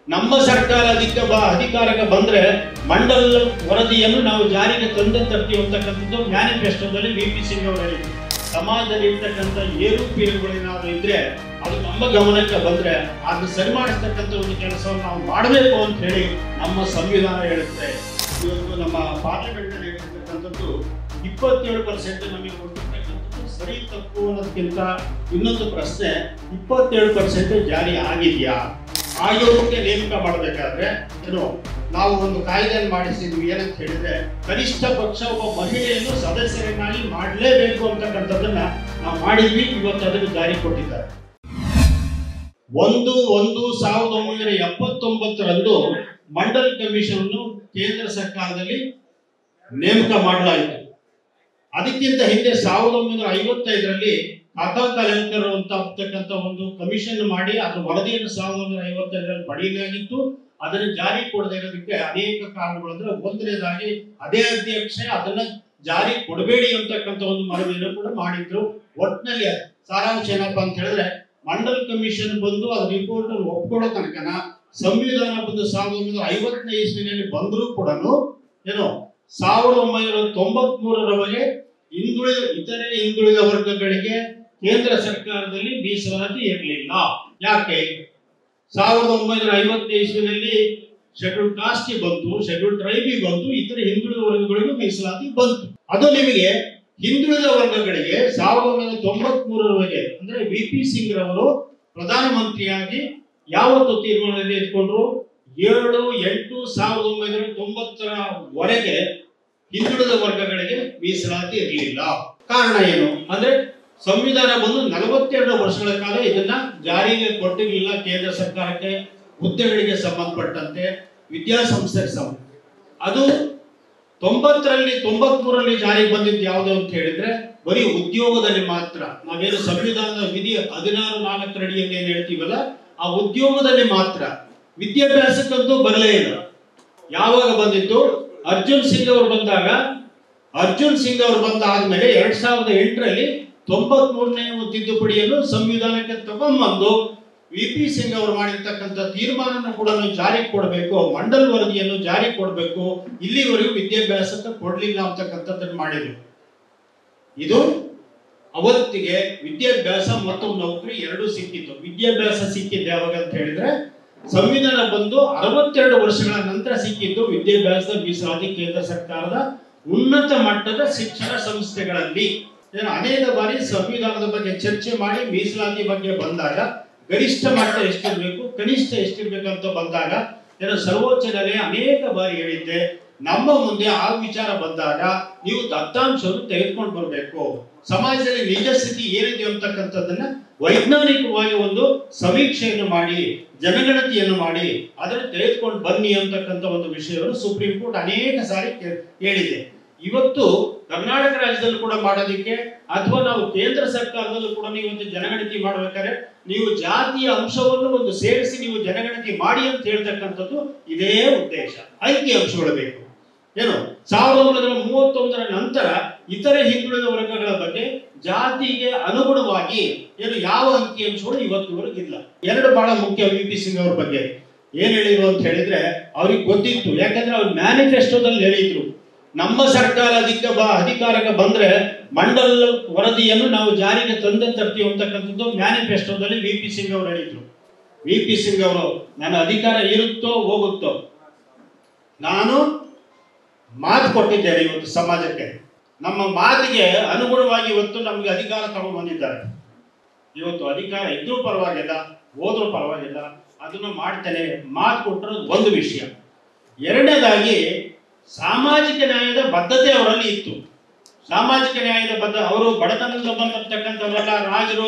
ನಮ್ಮ ಸರ್ಕಾರ ಅಧಿಕ ಬ- ಅಧಿಕಾರಕ್ಕೆ ಬಂದ್ರೆ ಮಂಡಲ್ ವರದಿಯನ್ನು ನಾವು ಜಾರಿಗೆ ತಂದೆ ತರ್ತೀವಿ ಅಂತಕ್ಕಂಥದ್ದು ಮ್ಯಾನಿಫೆಸ್ಟೋದಲ್ಲಿ ವಿ ಪಿ ಸಿಂಗ್ ಅವರು ಹೇಳಿದ್ರು ಸಮಾಜದಲ್ಲಿ ಇರ್ತಕ್ಕಂಥ ಏರುಪೇರುಗಳೇನಾದ್ರು ಇದ್ರೆ ಅದು ನಮ್ಮ ಗಮನಕ್ಕೆ ಬಂದ್ರೆ ಅದನ್ನ ಸರಿ ಮಾಡಿಸ್ತಕ್ಕಂಥ ಒಂದು ಕೆಲಸವನ್ನು ನಾವು ಮಾಡಬೇಕು ಅಂತ ಹೇಳಿ ನಮ್ಮ ಸಂವಿಧಾನ ಹೇಳುತ್ತೆ ಇವತ್ತು ನಮ್ಮ ಪಾರ್ಲಿಮೆಂಟ್ ಅಲ್ಲಿ ಹೇಳಿರ್ತಕ್ಕಂಥದ್ದು ಇಪ್ಪತ್ತೇಳು ಪರ್ಸೆಂಟ್ ನಮಗೆ ಕೊಟ್ಟಿರ್ತಕ್ಕಂಥದ್ದು ಸರಿ ತಪ್ಪು ಅನ್ನೋದಕ್ಕಿಂತ ಇನ್ನೊಂದು ಪ್ರಶ್ನೆ ಇಪ್ಪತ್ತೇಳು ಪರ್ಸೆಂಟ್ ಜಾರಿ ಆಗಿದೆಯಾ ಆಯೋಗಕ್ಕೆ ನೇಮಕ ಮಾಡಬೇಕಾದ್ರೆ ಏನು ನಾವು ಒಂದು ಕಾಯ್ದೆಯನ್ನು ಮಾಡಿಸಿದ್ವಿ ಏನಂತ ಹೇಳಿದ್ರೆ ಕನಿಷ್ಠ ಪಕ್ಷ ಒಬ್ಬ ಮಹಿಳೆಯನ್ನು ಸದಸ್ಯರನ್ನಾಗಿ ಮಾಡಲೇಬೇಕು ಅಂತಕ್ಕಂಥದ್ದನ್ನ ನಾವು ಮಾಡಿದ್ವಿ ಇವತ್ತು ಅದನ್ನು ಜಾರಿ ಕೊಟ್ಟಿದ್ದಾರೆ ಒಂದು ಒಂದು ಸಾವಿರದ ಒಂಬೈನೂರ ಎಪ್ಪತ್ತೊಂಬತ್ತರಂದು ಮಂಡಲ್ ಕಮಿಷನ್ ಅನ್ನು ಕೇಂದ್ರ ಸರ್ಕಾರದಲ್ಲಿ ನೇಮಕ ಮಾಡಲಾಯಿತು ಅದಕ್ಕಿಂತ ಹಿಂದೆ ಸಾವಿರದ ಒಂಬೈನೂರ ಐವತ್ತೈದರಲ್ಲಿ ಕಾಕಾ ಕಲೆಂಕರ್ ಅಂತ ಅಂತಕ್ಕಂಥ ಒಂದು ಕಮಿಷನ್ ಮಾಡಿ ಅದರ ವರದಿಯನ್ನು ಸಾವಿರದ ಒಂಬೈನೂರ ಐವತ್ತೈದರಲ್ಲಿ ಪಡೆಯಲಾಗಿತ್ತು ಅದನ್ನು ಜಾರಿ ಕೊಡದೇ ಇರೋದಕ್ಕೆ ಅನೇಕ ಕಾರಣಗಳಂದ್ರೆ ಒಂದನೇದಾಗಿ ಅದೇ ಅಧ್ಯಕ್ಷ ಅದನ್ನ ಜಾರಿ ಕೊಡಬೇಡಿ ಅಂತಕ್ಕಂಥ ಒಂದು ಮನವಿಯನ್ನು ಕೂಡ ಮಾಡಿದ್ರು ಒಟ್ಟಿನಲ್ಲಿ ಸಾರಾಂಶ ಏನಪ್ಪಾ ಅಂತ ಹೇಳಿದ್ರೆ ಮಂಡಲ್ ಕಮಿಷನ್ ಬಂದು ಅದ್ರ ರಿಪೋರ್ಟ್ ಅನ್ನು ಒಪ್ಕೊಳ್ಳೋ ತನಕನ ಸಂವಿಧಾನ ಬಂದು ಸಾವಿರದ ಒಂಬೈನೂರ ಐವತ್ತನೇ ಇಸ್ವಿನಲ್ಲಿ ಬಂದರೂ ಕೂಡ ಏನು ಸಾವಿರದ ಒಂಬೈನೂರ ತೊಂಬತ್ ಮೂರರವರೆಗೆ ಹಿಂದುಳಿದ ಇತರೆ ಹಿಂದುಳಿದ ವರ್ಗಗಳಿಗೆ ಕೇಂದ್ರ ಸರ್ಕಾರದಲ್ಲಿ ಮೀಸಲಾತಿ ಇರಲಿಲ್ಲ ಯಾಕೆ ಸಾವಿರದ ಒಂಬೈನೂರ ಐವತ್ತನೇ ಇಸ್ವಿನಲ್ಲಿ ಶೆಡ್ಯೂಲ್ ಕಾಸ್ಟ್ ಬಂತು ಶೆಡ್ಯೂಲ್ ಟ್ರೈಬಿ ಬಂತು ಇತರ ಹಿಂದುಳಿದ ವರ್ಗಗಳಿಗೂ ಮೀಸಲಾತಿ ಬಂತು ಅದು ನಿಮಗೆ ಹಿಂದುಳಿದ ವರ್ಗಗಳಿಗೆ ಸಾವಿರದ ಒಂಬೈನೂರ ತೊಂಬತ್ ಮೂರರವರೆಗೆ ಅಂದ್ರೆ ವಿ ಪಿ ಸಿಂಗ್ ರವರು ಪ್ರಧಾನಮಂತ್ರಿಯಾಗಿ ಯಾವತ್ತು ತೀರ್ಮಾನದಲ್ಲಿ ಎತ್ಕೊಂಡ್ರು ಏಳು ಎಂಟು ಸಾವಿರದ ಒಂಬೈನೂರ ತೊಂಬತ್ತರವರೆಗೆ ಹಿಂದುಳಿದ ವರ್ಗಗಳಿಗೆ ಮೀಸಲಾತಿ ಇರಲಿಲ್ಲ ಕಾರಣ ಏನು ಅಂದ್ರೆ ಸಂವಿಧಾನ ಬಂದು ನಲವತ್ತೆರಡು ವರ್ಷಗಳ ಕಾಲ ಇದನ್ನ ಜಾರಿಗೆ ಕೊಟ್ಟಿರಲಿಲ್ಲ ಕೇಂದ್ರ ಸರ್ಕಾರಕ್ಕೆ ಹುದ್ದೆಗಳಿಗೆ ಸಂಬಂಧಪಟ್ಟಂತೆ ವಿದ್ಯಾಸಂಸ್ಥೆಗೆ ಸಂಬಂಧ ಅದು ತೊಂಬತ್ತರಲ್ಲಿ ತೊಂಬತ್ಮೂರರಲ್ಲಿ ಜಾರಿಗೆ ಬಂದಿದ್ದು ಯಾವುದು ಅಂತ ಹೇಳಿದ್ರೆ ಬರೀ ಉದ್ಯೋಗದಲ್ಲಿ ಮಾತ್ರ ನಾವೇನು ಸಂವಿಧಾನದ ವಿಧಿ ಹದಿನಾರು ನಾಲ್ಕರಡಿಯಲ್ಲಿ ಏನ್ ಹೇಳ್ತೀವಲ್ಲ ಆ ಉದ್ಯೋಗದಲ್ಲಿ ಮಾತ್ರ ವಿದ್ಯಾಭ್ಯಾಸಕ್ಕಂತೂ ಬರಲೇ ಇಲ್ಲ ಯಾವಾಗ ಬಂದಿದ್ದು ಅರ್ಜುನ್ ಸಿಂಗ್ ಅವರು ಬಂದಾಗ ಅರ್ಜುನ್ ಸಿಂಗ್ ಅವರು ಬಂದ ಆದ್ಮೇಲೆ ಎರಡ್ ಸಾವಿರದ ಎಂಟರಲ್ಲಿ ತೊಂಬತ್ ಮೂರನೇ ತಿದ್ದುಪಡಿಯನ್ನು ಸಂವಿಧಾನಕ್ಕೆ ತಗೊಂಡ್ಬಂದು ವಿ ಪಿ ಸಿಂಗ್ ಅವರು ಮಾಡಿರ್ತಕ್ಕಂಥ ತೀರ್ಮಾನವನ್ನು ಕೂಡ ಜಾರಿಗೆ ಕೊಡಬೇಕು ಮಂಡಲ್ ವರದಿಯನ್ನು ಜಾರಿ ಕೊಡಬೇಕು ಇಲ್ಲಿವರೆಗೂ ವಿದ್ಯಾಭ್ಯಾಸಕ್ಕೆ ಕೊಡ್ಲಿಲ್ಲ ಅಂತಕ್ಕಂಥದ್ದನ್ನು ಮಾಡಿದ್ರು ಇದು ಅವತ್ತಿಗೆ ವಿದ್ಯಾಭ್ಯಾಸ ಮತ್ತು ನೌಕರಿ ಎರಡೂ ಸಿಕ್ಕಿತ್ತು ವಿದ್ಯಾಭ್ಯಾಸ ಸಿಕ್ಕಿದ್ದು ಯಾವಾಗ ಅಂತ ಹೇಳಿದ್ರೆ ಸಂವಿಧಾನ ಬಂದು ಅರವತ್ತೆರಡು ವರ್ಷಗಳ ನಂತರ ಸಿಕ್ಕಿದ್ದು ವಿದ್ಯಾಭ್ಯಾಸದ ಮೀಸಲಾತಿ ಕೇಂದ್ರ ಸರ್ಕಾರದ ಉನ್ನತ ಮಟ್ಟದ ಶಿಕ್ಷಣ ಸಂಸ್ಥೆಗಳಲ್ಲಿ ಏನು ಅನೇಕ ಬಾರಿ ಸಂವಿಧಾನದ ಬಗ್ಗೆ ಚರ್ಚೆ ಮಾಡಿ ಮೀಸಲಾತಿ ಬಗ್ಗೆ ಬಂದಾಗ ಗರಿಷ್ಠ ಮಟ್ಟ ಎಷ್ಟಿರ್ಬೇಕು ಕನಿಷ್ಠ ಎಷ್ಟಿರ್ಬೇಕು ಅಂತ ಬಂದಾಗ ಏನು ಸರ್ವೋಚ್ಚ ನ್ಯಾಯಾಲಯ ಅನೇಕ ಬಾರಿ ಹೇಳಿದ್ದೆ ನಮ್ಮ ಮುಂದೆ ಆ ವಿಚಾರ ಬಂದಾಗ ನೀವು ದತ್ತಾಂಶವನ್ನು ತೆಗೆದುಕೊಂಡು ಬರಬೇಕು ಸಮಾಜದಲ್ಲಿ ನಿಜ ಸ್ಥಿತಿ ಏನಿದೆ ಅಂತಕ್ಕಂಥದ್ದನ್ನ ವೈಜ್ಞಾನಿಕವಾಗಿ ಒಂದು ಸಮೀಕ್ಷೆಯನ್ನು ಮಾಡಿ ಜನಗಣತಿಯನ್ನು ಮಾಡಿ ಅದನ್ನು ತೆಗೆದುಕೊಂಡು ಬನ್ನಿ ಅಂತಕ್ಕಂಥ ಒಂದು ವಿಷಯವನ್ನು ಸುಪ್ರೀಂ ಕೋರ್ಟ್ ಅನೇಕ ಸಾರಿ ಕೇ- ಹೇಳಿದೆ ಇವತ್ತು ಕರ್ನಾಟಕ ರಾಜ್ಯದಲ್ಲಿ ಕೂಡ ಮಾಡೋದಿಕ್ಕೆ ಅಥವಾ ನಾವು ಕೇಂದ್ರ ಸರ್ಕಾರದಲ್ಲೂ ಕೂಡ ನೀವು ಒಂದು ಜನಗಣತಿ ಮಾಡ್ಬೇಕಾದ್ರೆ ನೀವು ಜಾತಿಯ ಅಂಶವನ್ನು ಒಂದು ಸೇರಿಸಿ ನೀವು ಜನಗಣತಿ ಮಾಡಿ ಅಂತ ಹೇಳ್ತಕ್ಕಂಥದ್ದು ಇದೇ ಉದ್ದೇಶ ಐಕ್ಯ ಅಂಶಗಳು ಬೇಕು ಏನು ಸಾವಿರದ ಒಂಬೈನೂರ ಮೂವತ್ತೊಂದರ ನಂತರ ಇತರೆ ಹಿಂದುಳಿದ ವರ್ಗಗಳ ಬಗ್ಗೆ ಜಾತಿಗೆ ಅನುಗುಣವಾಗಿ ಏನು ಯಾವ ಅಂಕಿಅಂಶಗಳು ಇವತ್ತಿವರೆಗೂ ಇಲ್ಲ ಎರಡು ಬಹಳ ಮುಖ್ಯ ವಿ ಪಿ ಸಿಂಗ್ ಅವ್ರ ಬಗ್ಗೆ ಏನ್ ಹೇಳಿದ್ರು ಅಂತ ಹೇಳಿದ್ರೆ ಅವ್ರಿಗೆ ಗೊತ್ತಿತ್ತು ಯಾಕಂದ್ರೆ ಅವ್ರು ಮ್ಯಾನಿಫೆಸ್ಟೋದಲ್ಲಿ ಹೇಳಿದ್ರು ನಮ್ಮ ಸರ್ಕಾರ ಅಧಿಕ ಬ ಅಧಿಕಾರಕ್ಕೆ ಬಂದ್ರೆ ಮಂಡಲ್ ವರದಿಯನ್ನು ನಾವು ಜಾರಿಗೆ ತಂದೆ ತರ್ತೀವಿ ಅಂತಕ್ಕಂಥದ್ದು ಮ್ಯಾನಿಫೆಸ್ಟೋದಲ್ಲಿ ವಿ ಪಿ ಸಿಂಗ್ ಅವರು ಹೇಳಿದ್ರು ವಿ ಪಿ ಸಿಂಗ್ ಅವರು ನನ್ನ ಅಧಿಕಾರ ಇರುತ್ತೋ ಹೋಗುತ್ತೋ ನಾನು ಮಾತು ಕೊಟ್ಟಿದ್ದೇನೆ ಇವತ್ತು ಸಮಾಜಕ್ಕೆ ನಮ್ಮ ಮಾತಿಗೆ ಅನುಗುಣವಾಗಿ ಇವತ್ತು ನಮಗೆ ಅಧಿಕಾರ ತಗೊಂಡು ಬಂದಿದ್ದಾರೆ ಇವತ್ತು ಅಧಿಕಾರ ಇದ್ರೂ ಪರವಾಗಿಲ್ಲ ಹೋದ್ರೂ ಪರವಾಗಿಲ್ಲ ಅದನ್ನು ಮಾಡ್ತೇನೆ ಮಾತು ಕೊಟ್ಟಿರೋದು ಒಂದು ವಿಷಯ ಎರಡನೇದಾಗಿ ಸಾಮಾಜಿಕ ನ್ಯಾಯದ ಬದ್ಧತೆ ಅವರಲ್ಲಿ ಇತ್ತು ಸಾಮಾಜಿಕ ನ್ಯಾಯದ ಬದ್ಧ ಅವರು ಬಡತನದಿಂದ ಬಂದಿರ್ತಕ್ಕಂಥವರೆಲ್ಲ ರಾಜರು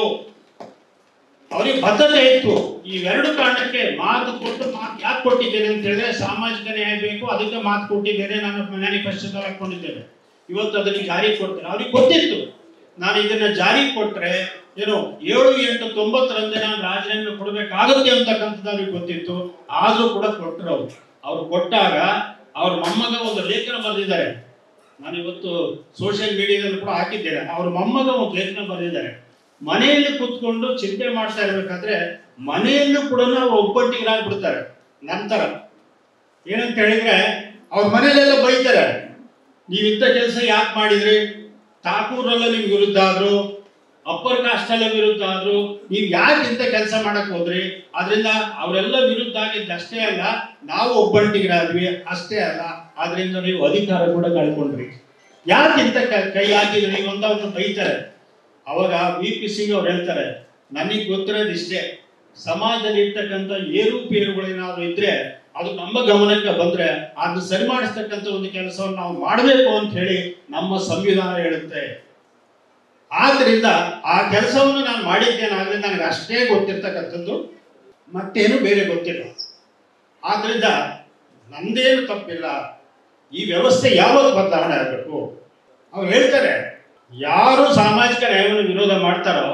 ಅವರಿಗೆ ಬದ್ಧತೆ ಇತ್ತು ಇವೆರಡು ಕಾರಣಕ್ಕೆ ಮಾತು ಕೊಟ್ಟು ಮಾತು ಯಾಕೆ ಕೊಟ್ಟಿದ್ದೇನೆ ಅಂತ ಹೇಳಿದ್ರೆ ಸಾಮಾಜಿಕ ನ್ಯಾಯ ಬೇಕು ಅದಕ್ಕೆ ಮಾತು ಕೊಟ್ಟಿದ್ದೇನೆ ನಾನು ಮ್ಯಾನಿಫೆಸ್ಟೋದಲ್ಲಿ ಹಾಕೊಂಡಿದ್ದೇನೆ ಇವತ್ತು ಅದನ್ನು ಜಾರಿ ಕೊಡ್ತೇನೆ ಅವ್ರಿಗೆ ಗೊತ್ತಿತ್ತು ನಾನು ಇದನ್ನ ಜಾರಿ ಕೊಟ್ರೆ ಏನು ಏಳು ಎಂಟು ತೊಂಬತ್ತರಂದೇ ನಾನು ರಾಜೀನಾಮೆ ಕೊಡಬೇಕಾಗುತ್ತೆ ಅಂತಕ್ಕಂಥದ್ದು ಅವ್ರಿಗೆ ಗೊತ್ತಿತ್ತು ಆದ್ರೂ ಕೂಡ ಕೊಟ್ಟರು ಅವ್ರು ಅವ್ರು ಕೊಟ್ಟಾಗ ಅವ್ರ ಮೊಮ್ಮಗ ಒಂದು ಲೇಖನ ಬರೆದಿದ್ದಾರೆ ನಾನು ಇವತ್ತು ಸೋಷಿಯಲ್ ಮೀಡಿಯಾದಲ್ಲಿ ಕೂಡ ಹಾಕಿದ್ದೇನೆ ಅವ್ರ ಮೊಮ್ಮಗ ಒಂದು ಲೇಖನ ಬರೆದಿದ್ದಾರೆ ಮನೆಯಲ್ಲಿ ಕೂತ್ಕೊಂಡು ಚಿಂತೆ ಮಾಡ್ತಾ ಇರ್ಬೇಕಾದ್ರೆ ಮನೆಯಲ್ಲೂ ಕೂಡ ಅವ್ರು ಒಬ್ಬಟ್ಟಿಗರಾಗ್ಬಿಡ್ತಾರೆ ನಂತರ ಏನಂತ ಹೇಳಿದ್ರೆ ಅವ್ರ ಮನೇಲೆಲ್ಲ ಬೈತಾರೆ ನೀವು ಇಂಥ ಕೆಲಸ ಯಾಕೆ ಮಾಡಿದ್ರಿ ಠಾಕೂರೆಲ್ಲ ನಿಮ್ಗೆ ವಿರುದ್ಧ ಆದ್ರು ಅಪ್ಪರ್ ಕಾಸ್ಟ್ ಎಲ್ಲ ವಿರುದ್ಧ ಆದ್ರು ನೀವು ಯಾಕೆ ಇಂಥ ಕೆಲಸ ಮಾಡಕ್ ಹೋದ್ರಿ ಅದರಿಂದ ಅವರೆಲ್ಲ ವಿರುದ್ಧ ಆಗಿದ್ದು ಅಷ್ಟೇ ಅಲ್ಲ ನಾವು ಒಬ್ಬಂಟಿಗರಾದ್ವಿ ಅಷ್ಟೇ ಅಲ್ಲ ಆದ್ರಿಂದ ನೀವು ಅಧಿಕಾರ ಕೂಡ ಕಳ್ಕೊಂಡ್ರಿ ಯಾಕೆ ಇಂಥ ಕ- ಕೈ ಹಾಕಿದ್ರಿ ನೀವು ಅಂತ ಅವ್ರನ್ನ ಬೈತಾರೆ ಅವಾಗ ವಿ ಪಿ ಸಿಂಗ್ ಅವ್ರು ಹೇಳ್ತಾರೆ ನನಗೆ ಗೊತ್ತಿರೋದು ಇಷ್ಟೇ ಸಮಾಜದಲ್ಲಿ ಇರ್ತಕ್ಕಂಥ ಏರುಪೇರುಗಳೇನಾದ್ರು ಇದ್ರೆ ಅದು ನಮ್ಮ ಗಮನಕ್ಕೆ ಬಂದ್ರೆ ಅದನ್ನ ಸರಿ ಮಾಡಿಸ್ತಕ್ಕಂಥ ಒಂದು ಕೆಲಸವನ್ನು ನಾವು ಮಾಡಬೇಕು ಅಂತ ಹೇಳಿ ನಮ್ಮ ಸಂವಿಧಾನ ಹೇಳುತ್ತೆ ಆದ್ರಿಂದ ಆ ಕೆಲಸವನ್ನು ನಾನು ಮಾಡಿದ್ದೇನಾದ್ರೆ ನನಗೆ ಅಷ್ಟೇ ಗೊತ್ತಿರ್ತಕ್ಕಂಥದ್ದು ಮತ್ತೇನು ಬೇರೆ ಗೊತ್ತಿಲ್ಲ ಆದ್ರಿಂದ ನಂದೇನು ತಪ್ಪಿಲ್ಲ ಈ ವ್ಯವಸ್ಥೆ ಯಾವಾಗ ಬದಲಾವಣೆ ಆಗಬೇಕು ಅವ್ರು ಹೇಳ್ತಾರೆ ಯಾರು ಸಾಮಾಜಿಕ ನ್ಯಾಯವನ್ನು ವಿರೋಧ ಮಾಡ್ತಾರೋ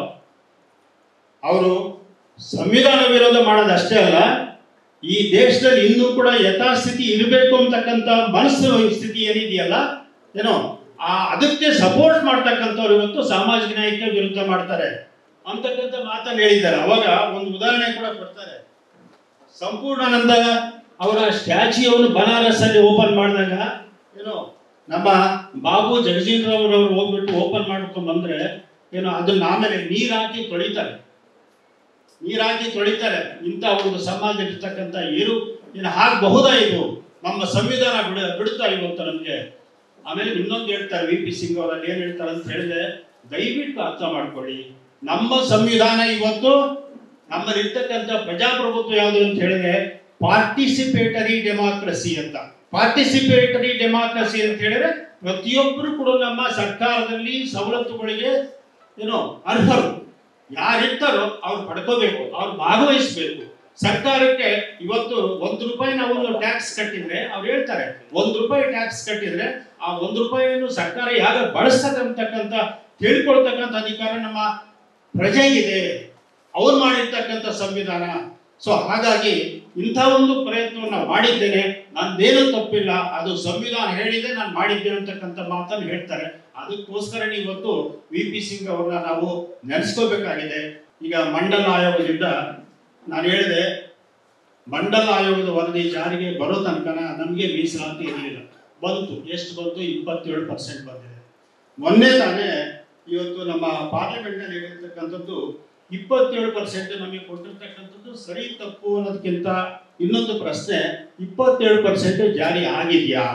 ಅವರು ಸಂವಿಧಾನ ವಿರೋಧ ಮಾಡೋದು ಅಷ್ಟೇ ಅಲ್ಲ ಈ ದೇಶದಲ್ಲಿ ಇನ್ನೂ ಕೂಡ ಯಥಾಸ್ಥಿತಿ ಇರಬೇಕು ಅಂತಕ್ಕಂಥ ಮನಸ್ಸು ಸ್ಥಿತಿ ಏನಿದೆಯಲ್ಲ ಏನೋ ಆ ಅದಕ್ಕೆ ಸಪೋರ್ಟ್ ಮಾಡ್ತಕ್ಕಂಥವ್ರು ಇವತ್ತು ಸಾಮಾಜಿಕ ನ್ಯಾಯಕ್ಕೆ ವಿರುದ್ಧ ಮಾಡ್ತಾರೆ ಅಂತಕ್ಕಂಥ ಮಾತನ್ನು ಹೇಳಿದ್ದಾರೆ ಅವಾಗ ಒಂದು ಉದಾಹರಣೆ ಕೂಡ ಕೊಡ್ತಾರೆ ಸಂಪೂರ್ಣಾನಂದ ಅವರ ಸ್ಟ್ಯಾಚ್ಯೂವನ್ನು ಬನಾರಸ್ ಅಲ್ಲಿ ಓಪನ್ ಮಾಡಿದಾಗ ಏನೋ ನಮ್ಮ ಬಾಬು ಜಗಜೀವನ್ ರಾವ್ ಅವರು ಹೋಗ್ಬಿಟ್ಟು ಓಪನ್ ಮಾಡ್ಕೊಂಡ್ ಬಂದ್ರೆ ಏನೋ ಅದನ್ನ ಆಮೇಲೆ ನೀರ್ ಹಾಕಿ ತೊಳಿತಾರೆ ನೀರ್ ಹಾಕಿ ತೊಳಿತಾರೆ ಇಂಥ ಒಂದು ಸಮಾಜ ಇರ್ತಕ್ಕಂಥ ಏರು ಏನು ಹಾಕಬಹುದಾ ಇದು ನಮ್ಮ ಸಂವಿಧಾನ ಬಿಡ ಬಿಡುತ್ತಾ ಇವತ್ತು ನಮಗೆ ಆಮೇಲೆ ಇನ್ನೊಂದು ಹೇಳ್ತಾರೆ ವಿ ಪಿ ಸಿಂಗ್ ಅವರಲ್ಲಿ ಏನ್ ಹೇಳ್ತಾರೆ ಅಂತ ಹೇಳಿದ್ರೆ ದಯವಿಟ್ಟು ಅರ್ಥ ಮಾಡ್ಕೊಳ್ಳಿ ನಮ್ಮ ಸಂವಿಧಾನ ಇವತ್ತು ನಮ್ಮಲ್ಲಿರ್ತಕ್ಕಂಥ ಪ್ರಜಾಪ್ರಭುತ್ವ ಯಾವುದು ಅಂತ ಹೇಳಿದ್ರೆ ಪಾರ್ಟಿಸಿಪೇಟರಿ ಡೆಮಾಕ್ರಸಿ ಅಂತ ಪಾರ್ಟಿಸಿಪೇಟರಿ ಡೆಮಾಕ್ರಸಿ ಅಂತ ಹೇಳಿದ್ರೆ ಪ್ರತಿಯೊಬ್ಬರು ಕೂಡ ನಮ್ಮ ಸರ್ಕಾರದಲ್ಲಿ ಸವಲತ್ತುಗಳಿಗೆ ಏನೋ ಅರ್ಹರು ಯಾರಿರ್ತಾರೋ ಅವ್ರು ಪಡ್ಕೋಬೇಕು ಅವ್ರು ಭಾಗವಹಿಸಬೇಕು ಸರ್ಕಾರಕ್ಕೆ ಇವತ್ತು ಒಂದು ರೂಪಾಯಿ ನಾವು ಟ್ಯಾಕ್ಸ್ ಕಟ್ಟಿದ್ರೆ ಅವ್ರು ಹೇಳ್ತಾರೆ ಒಂದು ರೂಪಾಯಿ ಟ್ಯಾಕ್ಸ್ ಕಟ್ಟಿದ್ರೆ ಆ ಒಂದು ರೂಪಾಯಿಯನ್ನು ಸರ್ಕಾರ ಯಾರು ಬಳಸ್ತಕ್ಕಂತಕ್ಕಂಥ ತಿಳ್ಕೊಳ್ತಕ್ಕಂಥ ಅಧಿಕಾರ ನಮ್ಮ ಪ್ರಜೆಗಿದೆ ಅವ್ರು ಮಾಡಿರ್ತಕ್ಕಂಥ ಸಂವಿಧಾನ ಸೊ ಹಾಗಾಗಿ ಇಂಥ ಒಂದು ಪ್ರಯತ್ನವನ್ನು ಮಾಡಿದ್ದೇನೆ ನಂದೇನು ತಪ್ಪಿಲ್ಲ ಅದು ಸಂವಿಧಾನ ಹೇಳಿದೆ ನಾನು ಮಾಡಿದ್ದೇನೆ ಅಂತಕ್ಕಂಥ ಮಾತನ್ನು ಹೇಳ್ತಾರೆ ಅದಕ್ಕೋಸ್ಕರ ಇವತ್ತು ವಿ ಪಿ ಸಿಂಗ್ ಅವ್ರನ್ನ ನಾವು ನೆನೆಸ್ಕೋಬೇಕಾಗಿದೆ ಈಗ ಮಂಡಲ ಆಯೋಗದಿಂದ ನಾನು ಹೇಳಿದೆ ಮಂಡಲ ಆಯೋಗದ ವರದಿ ಜಾರಿಗೆ ಬರೋ ತನಕ ನಮಗೆ ಮೀಸಲಾತಿ ಇರಲಿಲ್ಲ ಬಂತು ಎಷ್ಟು ಬಂತು ಇಪ್ಪತ್ತೇಳು ಪರ್ಸೆಂಟ್ ಬಂದಿದೆ ಮೊನ್ನೆ ತಾನೇ ಇವತ್ತು ನಮ್ಮ ಪಾರ್ಲಿಮೆಂಟ್ನಲ್ಲಿ ಹೇಳಿರ್ತಕ್ಕಂಥದ್ದು ಇಪ್ಪತ್ತೇಳು ಪರ್ಸೆಂಟ್ ನಮಗೆ ಕೊಟ್ಟಿರ್ತಕ್ಕಂಥದ್ದು ಸರಿ ತಪ್ಪು ಅನ್ನೋದಕ್ಕಿಂತ ಇನ್ನೊಂದು ಪ್ರಶ್ನೆ ಇಪ್ಪತ್ತೇಳು ಪರ್ಸೆಂಟ್ ಜಾರಿ ಆಗಿದೆಯಾ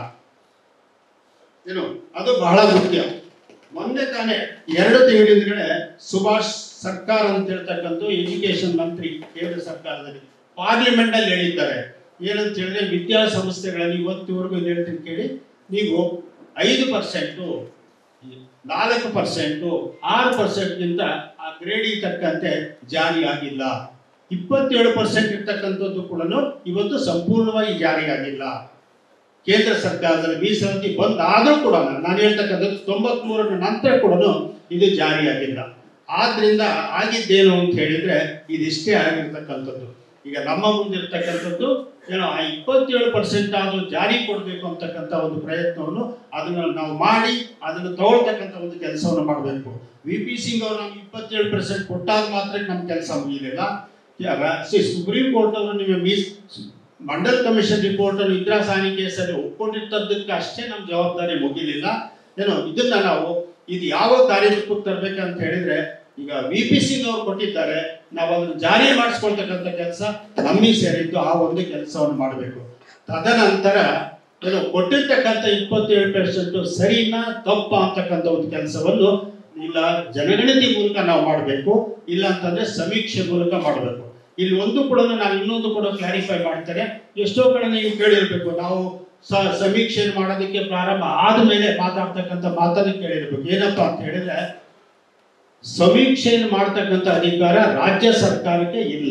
ಏನು ಅದು ಬಹಳ ಮುಖ್ಯ ಮೊನ್ನೆ ತಾನೇ ಎರಡು ತಿಂಗಳ ಹಿಂದ್ಗಡೆ ಸುಭಾಷ್ ಸರ್ಕಾರ ಅಂತ ಹೇಳ್ತಕ್ಕಂಥ ಎಜುಕೇಶನ್ ಮಂತ್ರಿ ಕೇಂದ್ರ ಸರ್ಕಾರದಲ್ಲಿ ಪಾರ್ಲಿಮೆಂಟ್ ಅಲ್ಲಿ ಹೇಳಿದ್ದಾರೆ ಏನಂತ ಹೇಳಿದ್ರೆ ವಿದ್ಯಾಸಂಸ್ಥೆಗಳಲ್ಲಿ ಇವತ್ತಿವರೆಗೂ ಏನ್ ಹೇಳ್ತೀನಿ ಕೇಳಿ ನೀವು ಐದು ಪರ್ಸೆಂಟು ನಾಲ್ಕು ಪರ್ಸೆಂಟು ಆರು ಪರ್ಸೆಂಟ್ಗಿಂತ ಆ ಗ್ರೇಡಿಗೆ ತಕ್ಕಂತೆ ಜಾರಿ ಆಗಿಲ್ಲ ಇಪ್ಪತ್ತೇಳು ಪರ್ಸೆಂಟ್ ಇರ್ತಕ್ಕಂಥದ್ದು ಕೂಡ ಇವತ್ತು ಸಂಪೂರ್ಣವಾಗಿ ಜಾರಿಯಾಗಿಲ್ಲ ಕೇಂದ್ರ ಸರ್ಕಾರದಲ್ಲಿ ಮೀಸಲಾತಿ ಬಂದಾದರೂ ಕೂಡ ನಾನು ಹೇಳ್ತಕ್ಕಂಥದ್ದು ತೊಂಬತ್ಮೂರರ ನಂತರ ಕೂಡ ಇದು ಜಾರಿಯಾಗಿಲ್ಲ ಆದ್ರಿಂದ ಆಗಿದ್ದೇನು ಅಂತ ಹೇಳಿದ್ರೆ ಇದಿಷ್ಟೇ ಆಗಿರ್ತಕ್ಕಂಥದ್ದು ಈಗ ನಮ್ಮ ಮುಂದಿರ್ತಕ್ಕಂಥದ್ದು ಏನೋ ಆ ಇಪ್ಪತ್ತೇಳು ಪರ್ಸೆಂಟ್ ಆದ್ರೂ ಜಾರಿ ಕೊಡಬೇಕು ಅಂತಕ್ಕಂಥ ಒಂದು ಪ್ರಯತ್ನವನ್ನು ಅದನ್ನ ನಾವು ಮಾಡಿ ಅದನ್ನು ತಗೊಳ್ತಕ್ಕಂಥ ಒಂದು ಕೆಲಸವನ್ನು ಮಾಡಬೇಕು ವಿ ಪಿ ಸಿಂಗ್ ಅವರು ನಮ್ಗೆ ಇಪ್ಪತ್ತೇಳು ಪರ್ಸೆಂಟ್ ಕೊಟ್ಟಾಗ ಮಾತ್ರ ನಮ್ಮ ಕೆಲಸ ಮುಗಿಲಿಲ್ಲ ಸುಪ್ರೀಂ ಕೋರ್ಟ್ ಅವರು ನಿಮಗೆ ಮೀಸ್ ಮಂಡಲ್ ಕಮಿಷನ್ ರಿಪೋರ್ಟ್ ಅನ್ನು ಇಂದಿರಾ ಸಾನಿ ಕೇಸಲ್ಲಿ ಒಪ್ಕೊಂಡಿದ್ದಕ್ಕೆ ಅಷ್ಟೇ ನಮ್ಮ ಜವಾಬ್ದಾರಿ ಮುಗಿಲಿಲ್ಲ ಏನೋ ಇದನ್ನ ನಾವು ಇದು ಯಾವ ಕಾರ್ಯರೂಪಕ್ಕೆ ತರಬೇಕಂತ ಹೇಳಿದ್ರೆ ಈಗ ವಿ ಪಿ ಸಿಂಗ್ ಅವರು ಕೊಟ್ಟಿದ್ದಾರೆ ನಾವು ಅದನ್ನು ಜಾರಿ ಮಾಡಿಸ್ಕೊಳ್ತಕ್ಕಂಥ ಕೆಲಸ ನಮ್ಮಿ ಸೇರಿದ್ದು ಆ ಒಂದು ಕೆಲಸವನ್ನು ಮಾಡಬೇಕು ತದನಂತರ ಏನು ಕೊಟ್ಟಿರ್ತಕ್ಕಂಥ ಇಪ್ಪತ್ತೇಳು ಪರ್ಸೆಂಟ್ ಸರಿನಾ ತಪ್ಪ ಅಂತಕ್ಕಂಥ ಒಂದು ಕೆಲಸವನ್ನು ಇಲ್ಲ ಜನಗಣತಿ ಮೂಲಕ ನಾವು ಮಾಡಬೇಕು ಇಲ್ಲ ಅಂತಂದ್ರೆ ಸಮೀಕ್ಷೆ ಮೂಲಕ ಮಾಡಬೇಕು ಇಲ್ಲಿ ಒಂದು ಕೂಡ ನಾನು ಇನ್ನೊಂದು ಕೂಡ ಕ್ಲಾರಿಫೈ ಮಾಡ್ತಾರೆ ಎಷ್ಟೋ ಕಡೆ ನೀವು ಕೇಳಿರ್ಬೇಕು ನಾವು ಸ- ಸಮೀಕ್ಷೆ ಮಾಡೋದಕ್ಕೆ ಪ್ರಾರಂಭ ಆದ್ಮೇಲೆ ಮಾತಾಡ್ತಕ್ಕಂಥ ಮಾತನ್ನು ಕೇಳಿರ್ಬೇಕು ಏನಪ್ಪಾ ಅಂತ ಹೇಳಿದ್ರೆ ಸಮೀಕ್ಷೆಯನ್ನು ಮಾಡ್ತಕ್ಕಂಥ ಅಧಿಕಾರ ರಾಜ್ಯ ಸರ್ಕಾರಕ್ಕೆ ಇಲ್ಲ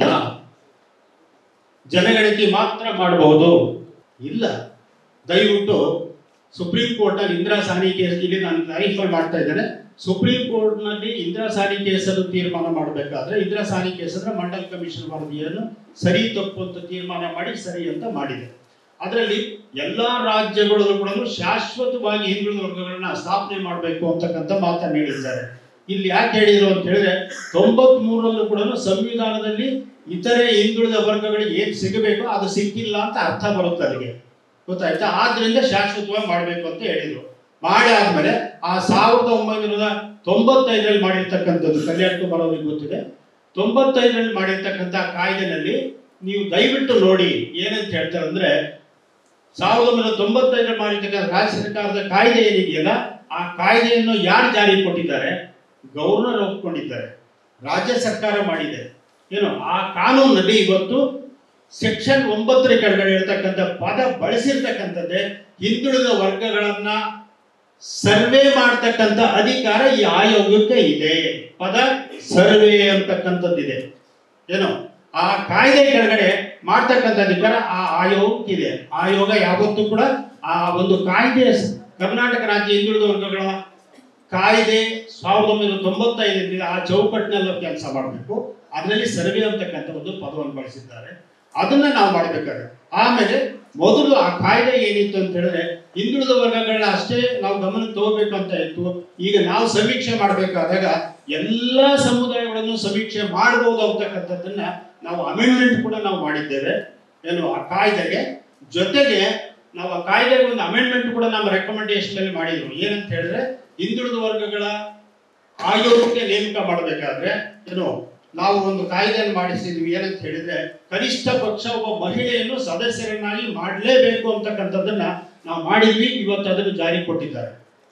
ಜನಗಣತಿ ಮಾತ್ರ ಮಾಡಬಹುದು ಇಲ್ಲ ದಯವಿಟ್ಟು ಸುಪ್ರೀಂ ಕೋರ್ಟ್ ನಲ್ಲಿ ಇಂದಿರಾ ಸಾನಿ ಕೇಸ್ ಇಲ್ಲಿ ನಾನು ಕ್ಲಾರಿಫೈ ಮಾಡ್ತಾ ಇದ್ದೇನೆ ಸುಪ್ರೀಂ ಕೋರ್ಟ್ ನಲ್ಲಿ ಇಂದಿರಾ ಸಾನಿ ಕೇಸನ್ನು ತೀರ್ಮಾನ ಮಾಡಬೇಕಾದ್ರೆ ಇಂದಿರಾ ಸಾನಿ ಕೇಸ್ ಅಂದ್ರೆ ಮಂಡಲ್ ಕಮಿಷನ್ ವರದಿಯನ್ನು ಸರಿ ತಪ್ಪು ಅಂತ ತೀರ್ಮಾನ ಮಾಡಿ ಸರಿ ಅಂತ ಮಾಡಿದೆ ಅದರಲ್ಲಿ ಎಲ್ಲಾ ರಾಜ್ಯಗಳಲ್ಲೂ ಕೂಡ ಶಾಶ್ವತವಾಗಿ ಹಿಂದುಳಿದ ವರ್ಗಗಳನ್ನ ಸ್ಥಾಪನೆ ಮಾಡಬೇಕು ಅಂತಕ್ಕಂಥ ಮಾತನ್ನು ಹೇಳಿದ್ದಾರೆ ಇಲ್ಲಿ ಯಾಕೆ ಹೇಳಿದ್ರು ಅಂತ ಹೇಳಿದ್ರೆ ತೊಂಬತ್ ಮೂರಲ್ಲೂ ಕೂಡ ಸಂವಿಧಾನದಲ್ಲಿ ಇತರೆ ಹಿಂದುಳಿದ ವರ್ಗಗಳಿಗೆ ಏನ್ ಸಿಗಬೇಕು ಅದು ಸಿಕ್ಕಿಲ್ಲ ಅಂತ ಅರ್ಥ ಬರುತ್ತೆ ಅಲ್ಲಿಗೆ ಗೊತ್ತಾಯ್ತಾ ಆದ್ರಿಂದ ಶಾಶ್ವತವಾಗಿ ಮಾಡಬೇಕು ಅಂತ ಹೇಳಿದ್ರು ಮಾಡಿ ಆದ್ಮೇಲೆ ಆ ಸಾವಿರದ ಒಂಬೈನೂರ ತೊಂಬತ್ತೈದರಲ್ಲಿ ಮಾಡಿರ್ತಕ್ಕಂಥದ್ದು ಕಲ್ಯಾಣ್ ಕುಮಾರ್ ಅವರಿಗೆ ಗೊತ್ತಿದೆ ತೊಂಬತ್ತೈದರಲ್ಲಿ ಮಾಡಿರ್ತಕ್ಕಂಥ ಕಾಯ್ದೆನಲ್ಲಿ ನೀವು ದಯವಿಟ್ಟು ನೋಡಿ ಏನಂತ ಹೇಳ್ತಾರೆ ಅಂದ್ರೆ ಸಾವಿರದ ಒಂಬೈನೂರ ತೊಂಬತ್ತೈದರಲ್ಲಿ ಮಾಡಿರ್ತಕ್ಕಂಥ ರಾಜ್ಯ ಸರ್ಕಾರದ ಕಾಯ್ದೆ ಏನಿದೆಯಲ್ಲ ಆ ಕಾಯ್ದೆಯನ್ನು ಯಾರು ಜಾರಿಗೆ ಕೊಟ್ಟಿದ್ದಾರೆ ಗವರ್ನರ್ ಒಪ್ಕೊಂಡಿದ್ದಾರೆ ರಾಜ್ಯ ಸರ್ಕಾರ ಮಾಡಿದೆ ಏನು ಆ ಕಾನೂನಲ್ಲಿ ಇವತ್ತು ಸೆಕ್ಷನ್ ಒಂಬತ್ತರ ಕೆಳಗಡೆ ಇರತಕ್ಕಂಥ ಪದ ಬಳಸಿರ್ತಕ್ಕಂಥದ್ದೇ ಹಿಂದುಳಿದ ವರ್ಗಗಳನ್ನ ಸರ್ವೆ ಮಾಡ್ತಕ್ಕಂಥ ಅಧಿಕಾರ ಈ ಆಯೋಗಕ್ಕೆ ಇದೆ ಪದ ಸರ್ವೆ ಅಂತಕ್ಕಂಥದ್ದಿದೆ ಏನು ಆ ಕಾಯ್ದೆ ಕೆಳಗಡೆ ಮಾಡ್ತಕ್ಕಂಥ ಅಧಿಕಾರ ಆ ಆಯೋಗಕ್ಕಿದೆ ಆಯೋಗ ಯಾವತ್ತೂ ಕೂಡ ಆ ಒಂದು ಕಾಯ್ದೆ ಸ್- ಕರ್ನಾಟಕ ರಾಜ್ಯ ಹಿಂದುಳಿದ ವರ್ಗಗಳ ಕಾಯ್ದೆ ಸಾವಿರದ ಒಂಬೈನೂರ ತೊಂಬತ್ತೈದರಿಂದ ಆ ಚೌಕಟ್ಟಿನಲ್ಲಿ ಕೆಲಸ ಮಾಡಬೇಕು ಅದರಲ್ಲಿ ಸರ್ವೆ ಅಂತಕ್ಕಂಥ ಒಂದು ಪದವನ್ನು ಬಳಸಿದ್ದಾರೆ ಅದನ್ನ ನಾವು ಮಾಡಬೇಕಾದ್ರೆ ಆಮೇಲೆ ಮೊದಲು ಆ ಕಾಯ್ದೆ ಏನಿತ್ತು ಅಂತ ಹೇಳಿದ್ರೆ ಹಿಂದುಳಿದ ವರ್ಗಗಳನ್ನ ಅಷ್ಟೇ ನಾವು ಗಮನಕ್ಕೆ ತಗೋಬೇಕು ಅಂತ ಇತ್ತು ಈಗ ನಾವು ಸಮೀಕ್ಷೆ ಮಾಡಬೇಕಾದಾಗ ಎಲ್ಲ ಸಮುದಾಯಗಳನ್ನು ಸಮೀಕ್ಷೆ ಮಾಡಬಹುದು ಅಂತಕ್ಕಂಥದ್ದನ್ನ ನಾವು ಅಮೆಂಡ್ಮೆಂಟ್ ಕೂಡ ನಾವು ಮಾಡಿದ್ದೇವೆ ಏನು ಆ ಕಾಯ್ದೆಗೆ ಜೊತೆಗೆ ನಾವು ಆ ಕಾಯ್ದೆಗೆ ಒಂದು ಅಮೆಂಡ್ಮೆಂಟ್ ಕೂಡ ನಮ್ಮ ರೆಕಮೆಂಡೇಶನ್ ಅಲ್ಲಿ ಮಾಡಿದ್ರು ಏನಂತ ಹೇಳಿದ್ರೆ ಹಿಂದುಳಿದ ವರ್ಗಗಳ ಆಯೋಗಕ್ಕೆ ನೇಮಕ ಮಾಡಬೇಕಾದ್ರೆ ಏನು ನಾವು ಒಂದು ಕಾಯ್ದೆಯನ್ನು ಮಾಡಿಸಿದ್ವಿ ಏನಂತ ಹೇಳಿದ್ರೆ ಕನಿಷ್ಠ ಪಕ್ಷ ಒಬ್ಬ ಮಹಿಳೆಯನ್ನು ಸದಸ್ಯರನ್ನಾಗಿ ಮಾಡಲೇಬೇಕು ಅಂತಕ್ಕಂಥದ್ದನ್ನ ನಾವು ಮಾಡಿದ್ವಿ ಇವತ್ತು ಅದನ್ನು ಜಾರಿ ಕೊಟ್ಟಿದ್ದಾರೆ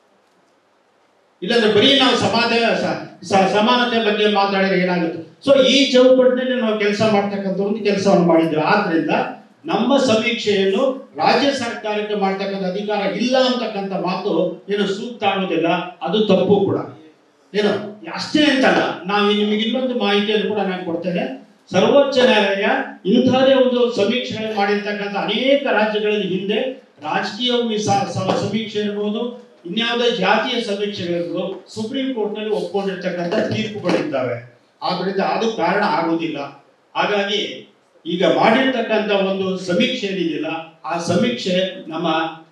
ಇಲ್ಲಾಂದ್ರೆ ಬರೀ ನಾವು ಸಮಾಜ ಸ- ಸ- ಸಮಾನತೆ ಬಗ್ಗೆ ಮಾತಾಡಿದ್ರೆ ಏನಾಗುತ್ತೆ ಸೊ ಈ ಚೌಕಟ್ಟಿನಲ್ಲಿ ನಾವು ಕೆಲಸ ಮಾಡ್ತಕ್ಕಂಥ ಒಂದು ಕೆಲಸವನ್ನು ಮಾಡಿದ್ವಿ ಆದ್ರಿಂದ ನಮ್ಮ ಸಮೀಕ್ಷೆಯನ್ನು ರಾಜ್ಯ ಸರ್ಕಾರಕ್ಕೆ ಮಾಡ್ತಕ್ಕಂಥ ಅಧಿಕಾರ ಇಲ್ಲ ಅಂತಕ್ಕಂಥ ಮಾತು ಏನು ಸೂಕ್ತ ಆಗೋದಿಲ್ಲ ಅದು ತಪ್ಪು ಕೂಡ ಏನು ಅಷ್ಟೇ ಅಂತಲ್ಲ ನಾವು ನಿಮಗೆ ಇನ್ನೊಂದು ಮಾಹಿತಿಯನ್ನು ಕೂಡ ನಾನು ಕೊಡ್ತೇನೆ ಸರ್ವೋಚ್ಚ ನ್ಯಾಯಾಲಯ ಇಂಥದೇ ಒಂದು ಸಮೀಕ್ಷೆ ಮಾಡಿರ್ತಕ್ಕಂಥ ಅನೇಕ ರಾಜ್ಯಗಳಲ್ಲಿ ಹಿಂದೆ ರಾಜಕೀಯ ಸ- ಸ- ಸಮೀಕ್ಷೆ ಇರ್ಬೋದು ಇನ್ಯಾವುದೇ ಜಾತಿಯ ಸಮೀಕ್ಷೆಗಳಿರ್ಬೋದು ಸುಪ್ರೀಂ ಕೋರ್ಟ್ ನಲ್ಲಿ ಒಪ್ಕೊಂಡಿರ್ತಕ್ಕಂಥ ತೀರ್ಪುಗಳಿದ್ದಾವೆ ಆದ್ರಿಂದ ಅದು ಕಾರಣ ಆಗುವುದಿಲ್ಲ ಹಾಗಾಗಿ ಈಗ ಮಾಡಿರ್ತಕ್ಕಂಥ ಒಂದು ಸಮೀಕ್ಷೆ ಏನಿದೆಯಲ್ಲ ಆ ಸಮೀಕ್ಷೆ ನಮ್ಮ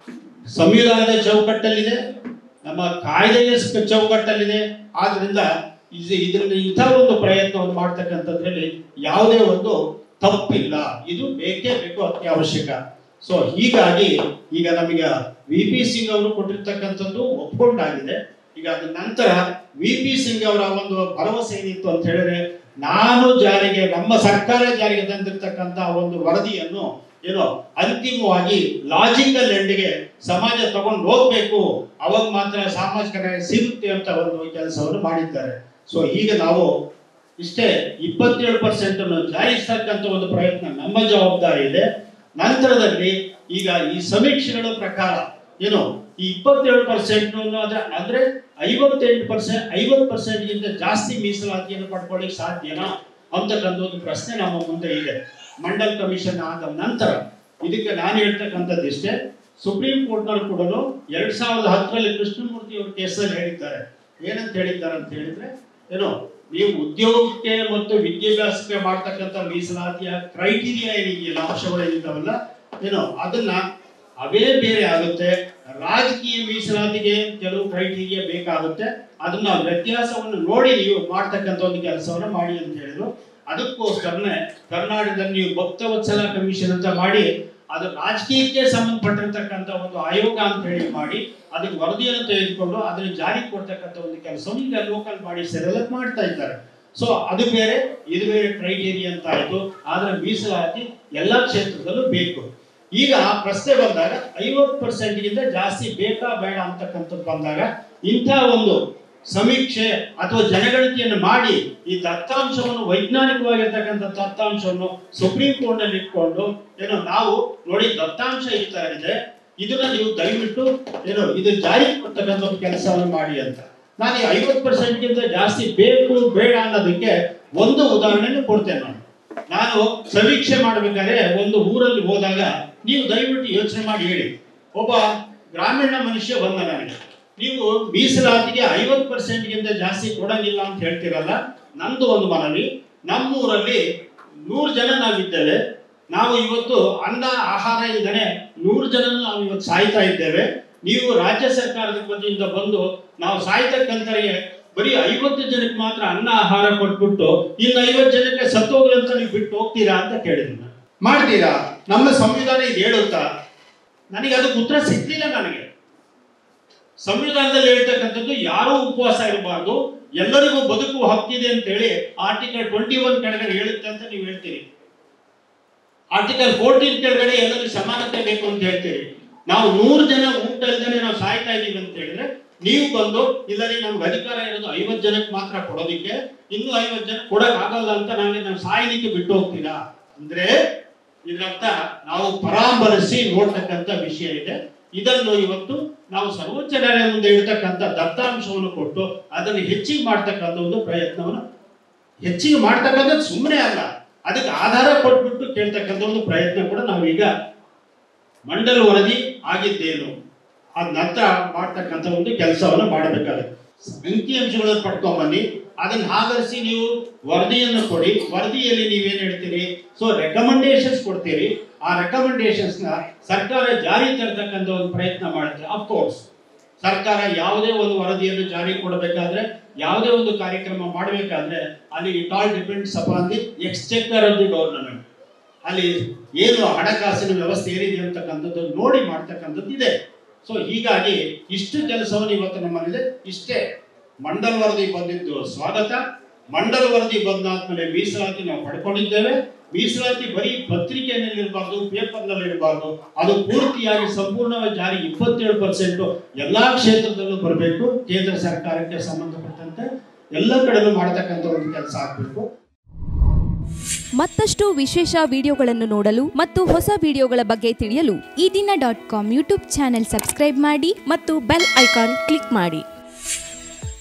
ಸಂವಿಧಾನದ ಚೌಕಟ್ಟಲ್ಲಿದೆ ನಮ್ಮ ಕಾಯ್ದೆಯ ಸ- ಚೌಕಟ್ಟಲ್ಲಿದೆ ಆದ್ರಿಂದ ಇದು ಇದರಲ್ಲಿ ಇಂಥ ಒಂದು ಪ್ರಯತ್ನವನ್ನು ಮಾಡ್ತಕ್ಕಂಥದ್ರಲ್ಲಿ ಯಾವುದೇ ಒಂದು ತಪ್ಪಿಲ್ಲ ಇದು ಬೇಕೇ ಬೇಕು ಅತ್ಯವಶ್ಯಕ ಸೊ ಹೀಗಾಗಿ ಈಗ ನಮಗೆ ವಿ ಪಿ ಸಿಂಗ್ ಅವರು ಕೊಟ್ಟಿರ್ತಕ್ಕಂಥದ್ದು ಒಪ್ಕೊಂಡಾಗಿದೆ ಈಗ ಅದ ನಂತರ ವಿ ಪಿ ಸಿಂಗ್ ಅವರ ಒಂದು ಭರವಸೆ ಏನಿತ್ತು ಅಂತ ಹೇಳಿದ್ರೆ ನಾನು ಜಾರಿಗೆ ನಮ್ಮ ಸರ್ಕಾರ ಜಾರಿಗೆ ತಂದಿರ್ತಕ್ಕಂಥ ಒಂದು ವರದಿಯನ್ನು ಏನೋ ಅಂತಿಮವಾಗಿ ಲಾಜಿಕಲ್ ಎಂಡಿಗೆ ಸಮಾಜ ತಗೊಂಡು ಹೋಗ್ಬೇಕು ಅವಾಗ ಮಾತ್ರ ಸಾಮಾಜಿಕ ನ್ಯಾಯ ಸಿಗುತ್ತೆ ಅಂತ ಒಂದು ಕೆಲಸವನ್ನು ಮಾಡಿದ್ದಾರೆ ಸೊ ಈಗ ನಾವು ಇಷ್ಟೇ ಇಪ್ಪತ್ತೇಳು ಪರ್ಸೆಂಟ್ ಅನ್ನು ಜಾರಿಸ್ತಕ್ಕಂಥ ಒಂದು ಪ್ರಯತ್ನ ನಮ್ಮ ಜವಾಬ್ದಾರಿ ಇದೆ ನಂತರದಲ್ಲಿ ಈಗ ಈ ಸಮೀಕ್ಷೆಗಳ ಪ್ರಕಾರ ಏನು ಈ ಇಪ್ಪತ್ತೇಳು ಪರ್ಸೆಂಟ್ ಅಂದ್ರೆ ಐವತ್ತೆಂಟು ಪರ್ಸೆಂಟ್ ಐವತ್ತು ಪರ್ಸೆಂಟ್ಗಿಂತ ಜಾಸ್ತಿ ಮೀಸಲಾತಿಯನ್ನು ಪಡ್ಕೊಳ್ಳಿಕ್ಕೆ ಸಾಧ್ಯನಾ ಅಂತಕ್ಕಂಥ ಒಂದು ಪ್ರಶ್ನೆ ನಮ್ಮ ಮುಂದೆ ಇದೆ ಮಂಡಲ್ ಕಮಿಷನ್ ಆದ ನಂತರ ಇದಕ್ಕೆ ನಾನು ಹೇಳ್ತಕ್ಕಂಥದ್ದು ಇಷ್ಟೇ ಸುಪ್ರೀಂ ಕೋರ್ಟ್ನವರು ಕೂಡ ಎರಡ್ ಸಾವಿರದ ಹತ್ತರಲ್ಲಿ ಕೃಷ್ಣಮೂರ್ತಿ ಅವರು ಕೇಸಲ್ಲಿ ಹೇಳಿದ್ದಾರೆ ಏನಂತ ಹೇಳಿದ್ದಾರೆ ಅಂತ ಹೇಳಿದ್ರೆ ಏನು ನೀವು ಉದ್ಯೋಗಕ್ಕೆ ಮತ್ತು ವಿದ್ಯಾಭ್ಯಾಸಕ್ಕೆ ಮಾಡ್ತಕ್ಕಂಥ ಮೀಸಲಾತಿಯ ಕ್ರೈಟೀರಿಯಾ ಏನಿದೆಯಲ್ಲ ಅಂಶಗಳು ಏನಿದ್ದಾವಲ್ಲ ಏನು ಅದನ್ನ ಅವೇ ಬೇರೆ ಆಗುತ್ತೆ ರಾಜಕೀಯ ಮೀಸಲಾತಿಗೆ ಕೆಲವು ಕ್ರೈಟೀರಿಯಾ ಬೇಕಾಗುತ್ತೆ ಅದನ್ನ ವ್ಯತ್ಯಾಸವನ್ನು ನೋಡಿ ನೀವು ಮಾಡ್ತಕ್ಕಂಥ ಒಂದು ಕೆಲಸವನ್ನ ಮಾಡಿ ಅಂತ ಹೇಳಿದ್ರು ಅದಕ್ಕೋಸ್ಕರನೇ ಕರ್ನಾಟಕದಲ್ಲಿ ನೀವು ಭಕ್ತವತ್ಸಲ ಕಮಿಷನ್ ಅಂತ ಮಾಡಿ ಅದು ರಾಜಕೀಯಕ್ಕೆ ಸಂಬಂಧಪಟ್ಟಿರ್ತಕ್ಕಂಥ ಒಂದು ಆಯೋಗ ಅಂತ ಹೇಳಿ ಮಾಡಿ ಅದಕ್ಕೆ ವರದಿಯನ್ನು ತೆಗೆದುಕೊಂಡು ಅದನ್ನು ಜಾರಿ ಕೊಡ್ತಕ್ಕಂಥ ಒಂದು ಕೆಲಸವನ್ನು ಈಗ ಲೋಕಲ್ ಬಾಡೀಸ್ ಎಲ್ಲ ಮಾಡ್ತಾ ಇದ್ದಾರೆ ಸೊ ಅದು ಬೇರೆ ಇದು ಬೇರೆ ಕ್ರೈಟೀರಿಯಾ ಅಂತ ಆಯ್ತು ಆದ್ರೆ ಮೀಸಲಾತಿ ಎಲ್ಲ ಕ್ಷೇತ್ರದಲ್ಲೂ ಬೇಕು ಈಗ ಪ್ರಶ್ನೆ ಬಂದಾಗ ಐವತ್ತು ಪರ್ಸೆಂಟ್ಗಿಂತ ಜಾಸ್ತಿ ಬೇಕಾ ಬೇಡ ಅಂತಕ್ಕಂಥದ್ದು ಬಂದಾಗ ಇಂಥ ಒಂದು ಸಮೀಕ್ಷೆ ಅಥವಾ ಜನಗಣತಿಯನ್ನು ಮಾಡಿ ಈ ದತ್ತಾಂಶವನ್ನು ವೈಜ್ಞಾನಿಕವಾಗಿರ್ತಕ್ಕಂಥ ದತ್ತಾಂಶವನ್ನು ಸುಪ್ರೀಂ ಕೋರ್ಟ್ ನಲ್ಲಿ ಇಟ್ಕೊಂಡು ಏನೋ ನಾವು ನೋಡಿ ದತ್ತಾಂಶ ಈ ತರ ಇದೆ ಇದನ್ನ ನೀವು ದಯವಿಟ್ಟು ಏನೋ ಇದು ಜಾರಿ ಕೊಡ್ತಕ್ಕಂಥ ಒಂದು ಕೆಲಸವನ್ನು ಮಾಡಿ ಅಂತ ನಾನು ಈ ಐವತ್ತು ಪರ್ಸೆಂಟ್ಗಿಂತ ಜಾಸ್ತಿ ಬೇಕು ಬೇಡ ಅನ್ನೋದಕ್ಕೆ ಒಂದು ಉದಾಹರಣೆಯನ್ನು ಕೊಡ್ತೇನೆ ನಾನು ನಾನು ಸಮೀಕ್ಷೆ ಮಾಡಬೇಕಾದ್ರೆ ಒಂದು ಊರಲ್ಲಿ ಹೋದಾಗ ನೀವು ದಯವಿಟ್ಟು ಯೋಚನೆ ಮಾಡಿ ಹೇಳಿ ಒಬ್ಬ ಗ್ರಾಮೀಣ ಮನುಷ್ಯ ಬಂದ ನನಗೆ ನೀವು ಮೀಸಲಾತಿಗೆ ಐವತ್ತು ಪರ್ಸೆಂಟ್ಗಿಂತ ಜಾಸ್ತಿ ಕೊಡಂಗಿಲ್ಲ ಅಂತ ಹೇಳ್ತಿರಲ್ಲ ನಂದು ಒಂದು ಮನವಿ ನಮ್ಮೂರಲ್ಲಿ ನೂರು ಜನ ನಾವಿದ್ದೇವೆ ನಾವು ಇವತ್ತು ಅನ್ನ ಆಹಾರ ಇಲ್ಲದೆ ನೂರು ಜನ ನಾವು ಇವತ್ತು ಸಾಯ್ತಾ ಇದ್ದೇವೆ ನೀವು ರಾಜ್ಯ ಸರ್ಕಾರದ ವತಿಯಿಂದ ಬಂದು ನಾವು ಸಾಯ್ತಕ್ಕಂಥವರಿಗೆ ಬರೀ ಐವತ್ತು ಜನಕ್ಕೆ ಮಾತ್ರ ಅನ್ನ ಆಹಾರ ಕೊಟ್ಬಿಟ್ಟು ಇನ್ನು ಐವತ್ತು ಜನಕ್ಕೆ ಸತ್ತೋಗ್ರಂತ ನೀವು ಬಿಟ್ಟು ಹೋಗ್ತೀರಾ ಅಂತ ಕೇಳಿದ್ರು ನಾನು. ಮಾಡ್ತೀರಾ ನಮ್ಮ ಸಂವಿಧಾನ ಇದು ಹೇಳುತ್ತಾ ನನಗೆ ಅದಕ್ಕೆ ಉತ್ತರ ಸಿಗ್ಲಿಲ್ಲ ನನಗೆ ಸಂವಿಧಾನದಲ್ಲಿ ಹೇಳ್ತಕ್ಕಂಥದ್ದು ಯಾರೂ ಉಪವಾಸ ಇರಬಾರ್ದು ಎಲ್ಲರಿಗೂ ಬದುಕುವ ಹಕ್ಕಿದೆ ಅಂತ ಹೇಳಿ ಆರ್ಟಿಕಲ್ ಟ್ವೆಂಟಿ ಒನ್ ಕೆಳಗಡೆ ಹೇಳುತ್ತೆ ಅಂತ ನೀವು ಹೇಳ್ತೀರಿ ಆರ್ಟಿಕಲ್ ಫೋರ್ಟೀನ್ ಕೆಳಗಡೆ ಎಲ್ಲರಿಗೂ ಸಮಾನತೆ ಬೇಕು ಅಂತ ಹೇಳ್ತೀರಿ ನಾವು ನೂರು ಜನ ಊಟ ಇಲ್ದೇನೆ ನಾವು ಸಾಯ್ತಾ ಇದೀವಿ ಅಂತ ಹೇಳಿದ್ರೆ ನೀವು ಬಂದು ಇಲ್ಲರಿ ನಮ್ಗೆ ಅಧಿಕಾರ ಇರೋದು ಐವತ್ತು ಜನಕ್ಕೆ ಮಾತ್ರ ಕೊಡೋದಿಕ್ಕೆ ಇನ್ನೂ ಐವತ್ತು ಜನ ಕೊಡಕ್ ಆಗಲ್ಲ ಅಂತ ನನಗೆ ನಾವು ಸಾಯಲಿಕ್ಕೆ ಬಿಟ್ಟು ಹೋಗ್ತೀರಾ ಅಂದ್ರೆ ಇದರರ್ಥ ನಾವು ಪರಾಮರ್ಶಿ ನೋಡ್ತಕ್ಕಂಥ ವಿಷಯ ಇದೆ ಇದನ್ನು ಇವತ್ತು ನಾವು ಸರ್ವೋಚ್ಚ ನ್ಯಾಯಾಲಯ ಮುಂದೆ ಇಡ್ತಕ್ಕಂಥ ದತ್ತಾಂಶವನ್ನು ಕೊಟ್ಟು ಅದನ್ನು ಹೆಚ್ಚಿಗೆ ಮಾಡ್ತಕ್ಕಂಥ ಒಂದು ಪ್ರಯತ್ನವನ್ನು ಹೆಚ್ಚಿಗೆ ಮಾಡ್ತಕ್ಕಂಥದ್ದು ಸುಮ್ಮನೆ ಅಲ್ಲ ಅದಕ್ಕೆ ಆಧಾರ ಕೊಟ್ಬಿಟ್ಟು ಕೇಳ್ತಕ್ಕಂಥ ಒಂದು ಪ್ರಯತ್ನ ಕೂಡ ನಾವೀಗ ಮಂಡಲ್ ವರದಿ ಆಗಿದ್ದೇನು ಅದ ನಂತರ ಮಾಡ್ತಕ್ಕಂಥ ಒಂದು ಕೆಲಸವನ್ನು ಮಾಡಬೇಕಾಗುತ್ತೆ ಅಂಕಿಅಂಶಗಳನ್ನು ಪಡ್ಕೊಂಬನ್ನಿ ಅದನ್ನ ಆಧರಿಸಿ ನೀವು ವರದಿಯನ್ನು ಕೊಡಿ ವರದಿಯಲ್ಲಿ ನೀವೇನ್ ಹೇಳ್ತೀರಿ ಸೊ ರೆಕಮೆಂಡೇಶನ್ಸ್ ಕೊಡ್ತೀರಿ ಆ ರೆಕಮೆಂಡೇಶನ್ಸ್ ನ ಸರ್ಕಾರ ಜಾರಿ ತರ್ತಕ್ಕಂಥ ಒಂದು ಪ್ರಯತ್ನ ಮಾಡುತ್ತೆ ಅಫ್ಕೋರ್ಸ್ ಸರ್ಕಾರ ಯಾವುದೇ ಒಂದು ವರದಿಯನ್ನು ಜಾರಿ ಕೊಡಬೇಕಾದ್ರೆ ಯಾವುದೇ ಒಂದು ಕಾರ್ಯಕ್ರಮ ಮಾಡಬೇಕಾದ್ರೆ ಅಲ್ಲಿ it all depends upon the exchequer of the government ಅಲ್ಲಿ ಏನು ಹಣಕಾಸಿನ ವ್ಯವಸ್ಥೆ ಏನಿದೆ ಅಂತಕ್ಕಂಥದ್ದು ನೋಡಿ ಮಾಡ್ತಕ್ಕಂಥದ್ದು ಇದೆ ಸೊ ಹೀಗಾಗಿ ಇಷ್ಟು ಕೆಲಸವನ್ನು ಇವತ್ತು ನಮ್ಮಲ್ಲಿದೆ ಇಷ್ಟೇ ಮಂಡಲ್ ವರದಿ ಬಂದಿದ್ದು ಸ್ವಾಗತ ಮಂಡಲ್ ವರದಿ ಬಂದಾದ್ಮೇಲೆ ಮೀಸಲಾತಿ ನಾವು ಪಡ್ಕೊಂಡಿದ್ದೇವೆ ಮೀಸಲಾತಿ ಬರೀ ಪತ್ರಿಕೆಯಲ್ಲಿ ಇರಬಾರ್ದು ಪೇಪರ್ನಲ್ಲಿ ಇರಬಾರ್ದು ಅದು ಪೂರ್ತಿಯಾಗಿ ಸಂಪೂರ್ಣವಾಗಿ ಜಾರಿ ಇಪ್ಪತ್ತೇಳು ಪರ್ಸೆಂಟ್ ಎಲ್ಲಾ ಕ್ಷೇತ್ರದಲ್ಲೂ ಬರಬೇಕು ಕೇಂದ್ರ ಸರ್ಕಾರಕ್ಕೆ ಸಂಬಂಧಪಟ್ಟಂತೆ ಎಲ್ಲ ಕಡೆನೂ ಮಾಡತಕ್ಕಂಥ ಒಂದು ಕೆಲಸ ಆಗಬೇಕು ಮತ್ತಷ್ಟು ವಿಶೇಷ ವಿಡಿಯೋಗಳನ್ನು ನೋಡಲು ಮತ್ತು ಹೊಸ ವಿಡಿಯೋಗಳ ಬಗ್ಗೆ ತಿಳಿಯಲು Eedina dot com YouTube channel subscribe ಮಾಡಿ ಮತ್ತು ಬೆಲ್ ಐಕಾನ್ ಕ್ಲಿಕ್ ಮಾಡಿ